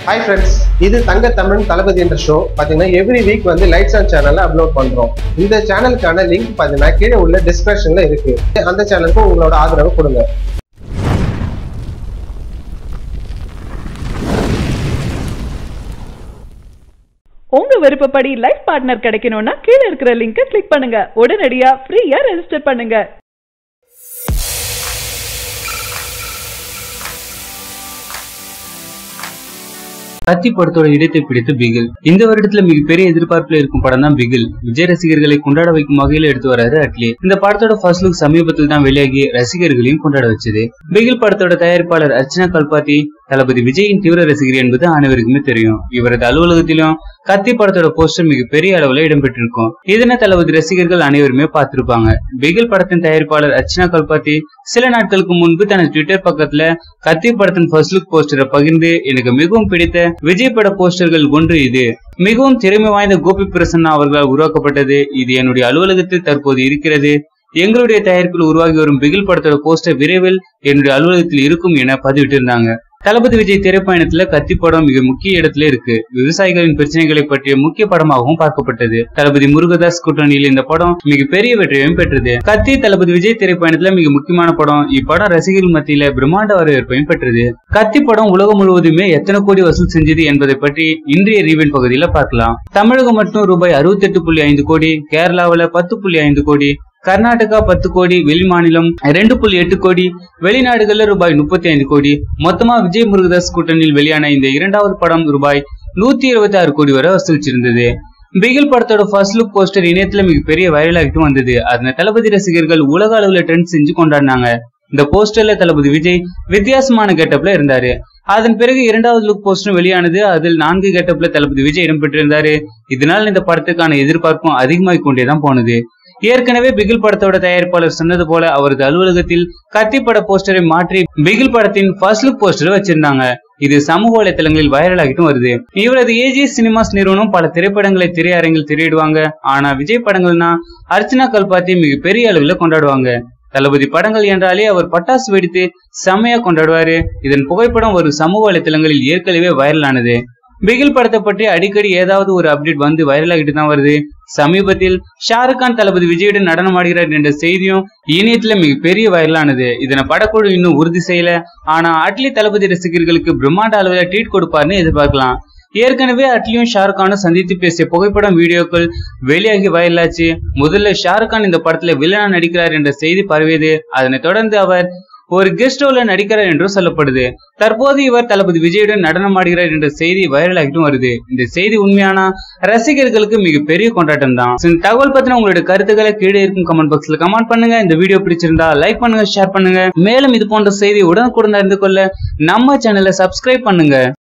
hi friends இது தங்க தமிழ் தளபதி என்ற ஷோ பார்த்தீங்கன்னா எவ்ரி வீக் வந்து லைட்ஸ் ஆன் சேனல்ல அப்லோட் பண்றோம் இந்த சேனலுக்கான லிங்க் பார்த்தீங்கன்னா கீழே உள்ள டிஸ்கிரிப்ஷன்ல இருக்கு அந்த சேனலுக்கு உங்களோட ஆதரவு கொடுங்க உங்க விருப்பப்படி லைஃப் பார்ட்னர் கிடைக்கணும்னா கீழ இருக்கிற லிங்கை கிளிக் பண்ணுங்க உடனடியா ஃப்ரீயா ரெஜிஸ்டர் பண்ணுங்க கத்தி படத்தோட இடத்தை பிடித்து பிகில் இந்த வருடத்துல மிகப்பெரிய எதிர்பார்ப்புல இருக்கும் படம் தான் பிகில் விஜய் ரசிகர்களை கொண்டாட வைக்கும் வகையில எடுத்து வராரு அட்லி இந்த படத்தோட ஃபர்ஸ்ட் லுக் சமீபத்தில் தான் வெளியாகி ரசிகர்களையும் கொண்டாட வச்சது பிகில் படத்தோட தயாரிப்பாளர் அர்ச்சனா கல்பாத்தி தளபதி விஜயின் தீவிர ரசிகர் என்பது அனைவருக்குமே தெரியும் இவரது அலுவலகத்திலும் கத்தி படத்தோட போஸ்டர் மிக பெரிய அளவுல இடம்பெற்றிருக்கும் இதனை தளபதி ரசிகர்கள் அனைவருமே பார்த்திருப்பாங்க பிகில் படத்தின் தயாரிப்பாளர் அர்ச்சனா கல்பாத்தி சில நாட்களுக்கு முன்பு தனது ட்விட்டர் பக்கத்துல கத்தி படத்தின் ஃபர்ஸ்ட் லுக் போஸ்டரை பகிர்ந்து எனக்கு மிகவும் பிடித்த விஜய் பட போஸ்டர்கள் ஒன்று இது மிகவும் திறமை வாய்ந்த கோபி பிரசன்னா அவர்களால் உருவாக்கப்பட்டது இது என்னுடைய அலுவலகத்தில் தற்போது இருக்கிறது எங்களுடைய தயாரிப்பில் உருவாகி வரும் பிகில் படத்தோட போஸ்டர் விரைவில் என்னுடைய அலுவலகத்தில் இருக்கும் என பதிவிட்டிருந்தாங்க தளபதி விஜய் திரைப்பயணத்துல கத்தி படம் மிக முக்கிய இடத்துல இருக்கு விவசாயிகளின் பிரச்சனைகளை பற்றிய முக்கிய படமாகவும் பார்க்கப்பட்டது தளபதி முருகதாஸ் கூட்டணியில் இந்த படம் மிகப்பெரிய வெற்றியையும் பெற்றது கத்தி தளபதி விஜய் திரைப்பயணத்துல மிக முக்கியமான படம் இப்படம் ரசிகர்கள் மத்தியில பிரம்மாண்ட வரவேற்பையும் பெற்றது கத்தி படம் உலகம் முழுவதுமே எத்தனை கோடி வசூல் செஞ்சது என்பதை பற்றி இன்றைய ரீவன் பகுதியில பார்க்கலாம் தமிழகம் மட்டும் ரூபாய் அறுபத்தி எட்டு புள்ளி ஐந்து கோடி கேரளாவுல பத்து புள்ளி ஐந்து கோடி கர்நாடகா பத்து கோடி வெளி மாநிலம் ரெண்டு புள்ளி எட்டு கோடி வெளிநாடுகள்ல ரூபாய் முப்பத்தி ஐந்து கோடி மொத்தமா விஜய் முருகதாஸ் கூட்டணியில் வெளியான இந்த இரண்டாவது படம் ரூபாய் நூத்தி இருபத்தி ஆறு கோடி வரை வசூலிச்சிருந்தது பிகில் படத்தோட ஃபர்ஸ்ட் லுக் போஸ்டர் இணையத்துல மிகப்பெரிய வைரலாகிட்டு வந்தது அதனை தளபதி ரசிகர்கள் உலக அளவுல ட்ரெண்ட் செஞ்சு கொண்டாடினாங்க இந்த போஸ்டர்ல தளபதி விஜய் வித்தியாசமான கெட்டப்ல இருந்தாரு அதன் பிறகு இரண்டாவது லுக் போஸ்டரும் வெளியானது அதில் நான்கு கெட்டப்ல தளபதி விஜய் இடம்பெற்றிருந்தாரு இதனால் இந்த படத்துக்கான எதிர்பார்ப்பும் அதிகமாகிக் கொண்டேதான் போனது ஏற்கனவே பிகில் படத்தோட தயாரிப்பாளர் சொன்னது போல அவரது அலுவலகத்தில் கத்தி பட போஸ்டரை மாற்றி பிகில் படத்தின் ஃபர்ஸ்ட் லுக் போஸ்டரை வச்சிருந்தாங்க இது சமூக வலைத்தளங்களில் வைரலாகிட்டும் வருது இவரது ஏஜிஎஸ் சினிமாஸ் நிறுவனம் பல திரைப்படங்களை திரையரங்கில் திரையிடுவாங்க ஆனா விஜய் படங்கள்னா அர்ச்சனா கல்பாத்தி மிக பெரிய அளவுல கொண்டாடுவாங்க தளபதி படங்கள் என்றாலே அவர் பட்டாசு வெடித்து செம்மையா கொண்டாடுவாரு இதன் புகைப்படம் ஒரு சமூக வலைத்தளங்களில் ஏற்கனவே வைரலானது பிகில் படத்தை பற்றி அடிக்கடி ஏதாவது ஒரு அப்டேட் வந்து வைரலாகிட்டு தான் வருது சமீபத்தில் ஷாருக் கான் தளபதி விஜயுடன் நடனம் ஆடுகிறார் என்ற செய்தியும் இணையத்துல மிகப்பெரிய வைரலானது இதனை படக்குழு இன்னும் உறுதி செய்யல ஆனா அட்லி தளபதி ரசிகர்களுக்கு பிரம்மாண்ட அளவில் ட்ரீட் கொடுப்பார்னு எதிர்பார்க்கலாம் ஏற்கனவே அட்லியும் ஷாருக் கானும் சந்தித்து பேசிய புகைப்படம் வீடியோக்கள் வெளியாகி வைரலாச்சு முதல்ல ஷாருக் கான் இந்த படத்துல வில்லனா நடிக்கிறார் என்ற செய்தி பரவியது அதனைத் தொடர்ந்து அவர் ஒரு கெஸ்ட் ரோல நடிக்கிறார் என்றும் சொல்லப்படுது தற்போது இவர் தளபதி விஜயுடன் நடனம் ஆடுகிறார் என்ற செய்தி வைரலாகிட்டும் வருது இந்த செய்தி உண்மையானா ரசிகர்களுக்கு மிகப்பெரிய கொண்டாட்டம் தான் இந்த தகவல் பத்தின உங்களுடைய கருத்துக்களை கீழே இருக்கும் கமெண்ட் பாக்ஸ்ல கமெண்ட் பண்ணுங்க இந்த வீடியோ பிடிச்சிருந்தா லைக் பண்ணுங்க ஷேர் பண்ணுங்க மேலும் இது போன்ற செய்தி உடனுக்குடன் அறிந்து கொள்ள நம்ம சேனலை சப்ஸ்கிரைப் பண்ணுங்க